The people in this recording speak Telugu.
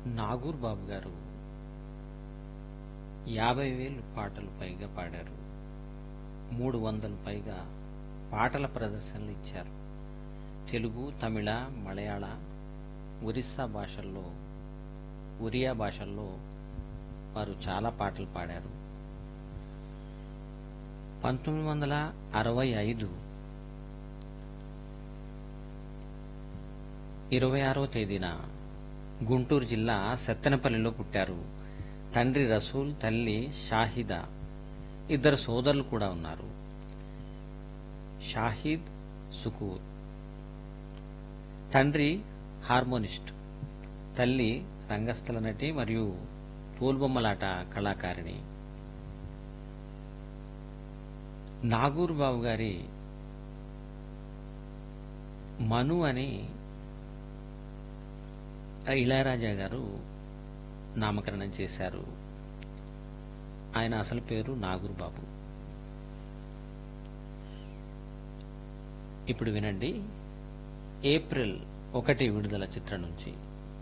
నాగూర్ బాబు గారు యాభై వేలు పాటలు పైగా పాడారు మూడు వందలు పైగా పాటల ప్రదర్శనలు ఇచ్చారు తెలుగు తమిళ మలయాళ ఒరిస్సా భాషల్లో ఒరియా భాషల్లో వారు చాలా పాటలు పాడారు పంతొమ్మిది వందల అరవై ఐదు ఇరవై ఆరో తేదీన గుంటూరు జిల్లా సత్తెనపల్లిలో పుట్టారు తండ్రి రసూల్ తల్లి షాహిదా ఇద్దరు సోదరులు కూడా ఉన్నారు షాహిద్ సుకూర్ తండ్రి హార్మోనిస్ట్ తల్లి రంగస్థల నటి మరియు తోల్బొమ్మలాట కళాకారిణి నాగూర్ బాబు గారి మను అని ఇళయరాజా గారు నామకరణం చేశారు ఆయన అసలు పేరు నాగూర్ బాబు ఇప్పుడు వినండి ఏప్రిల్ ఒకటి విడుదల చిత్రం నుంచి